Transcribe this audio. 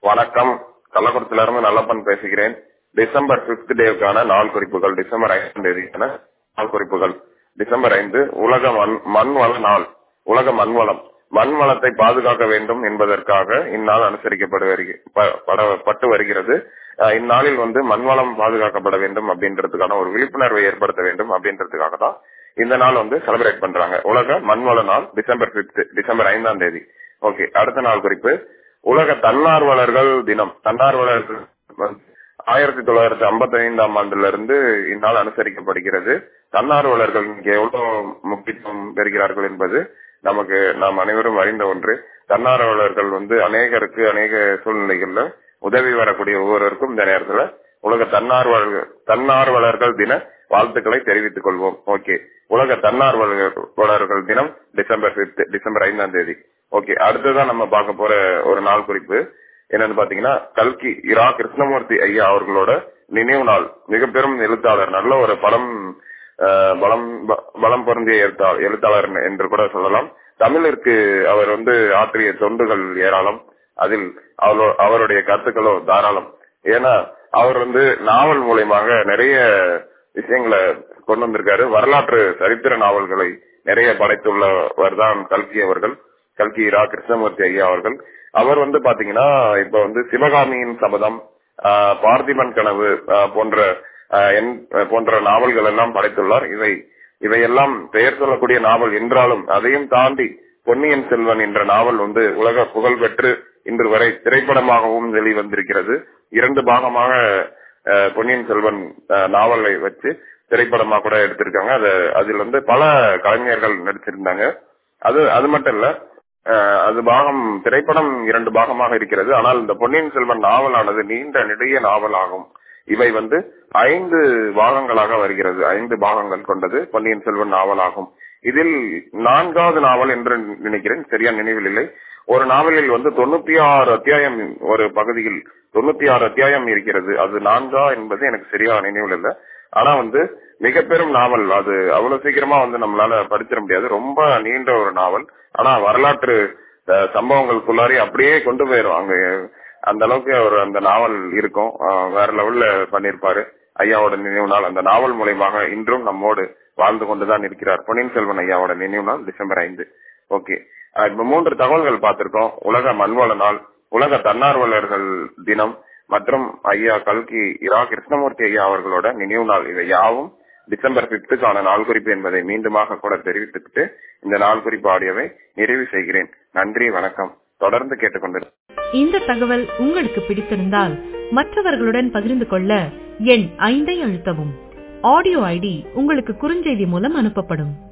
வணக்கம் கள்ளக்குறிச்சியில இருந்து நல்லப்பன் பேசுகிறேன் டிசம்பர் பிப்த் டேவுக்கான நாள் குறிப்புகள் டிசம்பர் ஐந்தாம் தேதிக்கான நாள் குறிப்புகள் டிசம்பர் ஐந்து உலக மண் மண் வள நாள் உலக மண் வளம் மண் வளத்தை பாதுகாக்க வேண்டும் என்பதற்காக இந்நாள் அனுசரிக்கப்படு வருகி- ப- பட- பட்டு வருகிறது அஹ் இந்நாளில் வந்து மண் வளம் பாதுகாக்கப்பட வேண்டும் அப்படின்றதுக்கான ஒரு விழிப்புணர்வை ஏற்படுத்த வேண்டும் அப்படின்றதுக்காக தான் இந்த நாள் வந்து செலிப்ரேட் பண்றாங்க உலக மண்வள நாள் டிசம்பர் பிப்த் டிசம்பர் ஐந்தாம் தேதி ஓகே அடுத்த நாள் குறிப்பு உலக தன்னார்வலர்கள் தினம் தன்னார்வலர்கள் வந்து ஆயிரத்தி தொள்ளாயிரத்தி ஐம்பத்தி ஐந்தாம் ஆண்டுல இருந்து இந்நாள் அனுசரிக்கப்படுகிறது தன்னார்வலர்கள் இங்கே எவ்வளவு முக்கியத்துவம் பெறுகிறார்கள் என்பது நமக்கு நாம் அனைவரும் அறிந்த ஒன்று தன்னார்வலர்கள் வந்து அநேகருக்கு அநேக சூழ்நிலைகள்ல உதவி வரக்கூடிய ஒவ்வொருவருக்கும் இந்த நேரத்துல உலக தன்னார்வலர்கள் தன்னார்வலர்கள் தின வாழ்த்துக்களை தெரிவித்துக் கொள்வோம் ஓகே உலக தன்னார்வலர்கள் தினம் டிசம்பர் பிப்த் டிசம்பர் ஐந்தாம் தேதி ஓகே அடுத்ததான் நம்ம பார்க்க போற ஒரு நாள் குறிப்பு என்னன்னு பாத்தீங்கன்னா கல்கி இரா கிருஷ்ணமூர்த்தி ஐயா அவர்களோட நினைவு நாள் மிக பெரும் எழுத்தாளர் நல்ல ஒரு பலம் அஹ், பலம் ப- பலம் பொருந்திய எழுத்தா- எழுத்தாளர் என்று கூட சொல்லலாம் தமிழிற்கு அவர் வந்து ஆற்றிய தொண்டுகள் ஏராளம் அதில் அவரோ- அவருடைய கருத்துக்களோ தாராளம் ஏன்னா அவர் வந்து நாவல் மூலயமாக நிறைய விஷயங்களை கொண்டு வந்திருக்காரு வரலாற்று சரித்திர நாவல்களை நிறைய படைத்துள்ளவர் தான் கல்கி அவர்கள் கல்கி இரா கிருஷ்ணமூர்த்தி ஐயா அவர்கள் அவர் வந்து பாத்தீங்கன்னா இப்ப வந்து சிவகாமியின் சபதம் ஆஹ், பார்த்திபன் கனவு ஆஹ், போன்ற ஆஹ், என்- போன்ற நாவல்கள் எல்லாம் படைத்துள்ளார் இவை இவையெல்லாம் பெயர் சொல்லக்கூடிய நாவல் என்றாலும் அதையும் தாண்டி பொன்னியின் செல்வன் என்ற நாவல் வந்து உலக புகழ் பெற்று இன்று வரை திரைப்படமாகவும் வெளிவந்திருக்கிறது இரண்டு பாகமாக அஹ், பொன்னியின் செல்வன் அஹ், நாவலை வச்சு திரைப்படமா கூட எடுத்திருக்காங்க அது அதில் வந்து பல கலைஞர்கள் நடிச்சிருந்தாங்க அது அது மட்டும் இல்ல அஹ், அது பாகம் திரைப்படம் இரண்டு பாகமாக இருக்கிறது ஆனால் இந்த பொன்னியின் செல்வன் நாவலானது நீண்ட நெடிய நாவல் ஆகும் இவை வந்து ஐந்து பாகங்களாக வருகிறது ஐந்து பாகங்கள் கொண்டது பொன்னியின் செல்வன் நாவல் ஆகும் இதில் நான்காவது நாவல் என்று நினைக்கிறேன் சரியா நினைவில் இல்லை ஒரு நாவலில் வந்து தொண்ணூத்தி ஆறு அத்தியாயம் ஒரு பகுதியில் தொண்ணூத்தி ஆறு அத்தியாயம் இருக்கிறது அது நான்கா என்பது எனக்கு சரியா நினைவில் இல்லை ஆனா வந்து மிக பெரும் நாவல் அது அவ்வளவு சீக்கிரமா வந்து நம்மளால படிச்சிட முடியாது ரொம்ப நீண்ட ஒரு நாவல் ஆனா வரலாற்று அஹ், சம்பவங்களுக்குள்ளாரி அப்படியே கொண்டு போயிரும் அங்க அந்த அளவுக்கு ஒரு அந்த நாவல் இருக்கும் அஹ், வேற லெவல்ல பண்ணிருப்பாரு ஐயாவோட நினைவு நாள் அந்த நாவல் மூலயமாக இன்றும் நம்மோடு வாழ்ந்து கொண்டுதான் இருக்கிறார் பொன்னியின் செல்வன் ஐயாவோட நினைவு நாள் டிசம்பர் ஐந்து ஓகே இப்ப மூன்று தகவல்கள் பார்த்திருக்கோம் உலக மண்வள நாள் உலக தன்னார்வலர்கள் தினம் மற்றும் ஐயா கல்கி இரா கிருஷ்ணமூர்த்தி ஐயா அவர்களோட நினைவு நாள் இவை யாவும் டிசம்பர் பிப்துக்கான நாள் குறிப்பு என்பதை மீண்டுமாக கூட தெரிவித்துக்கிட்டு இந்த நாள் குறிப்பு ஆடியோவை நிறைவு செய்கிறேன் நன்றி வணக்கம் தொடர்ந்து கேட்டுக்கொண்டு இந்த தகவல் உங்களுக்கு பிடித்திருந்தால் மற்றவர்களுடன் பகிர்ந்து கொள்ள எண் ஐந்தை அழுத்தவும் ஆடியோ ஐடி உங்களுக்கு குறுஞ்செய்தி மூலம் அனுப்பப்படும்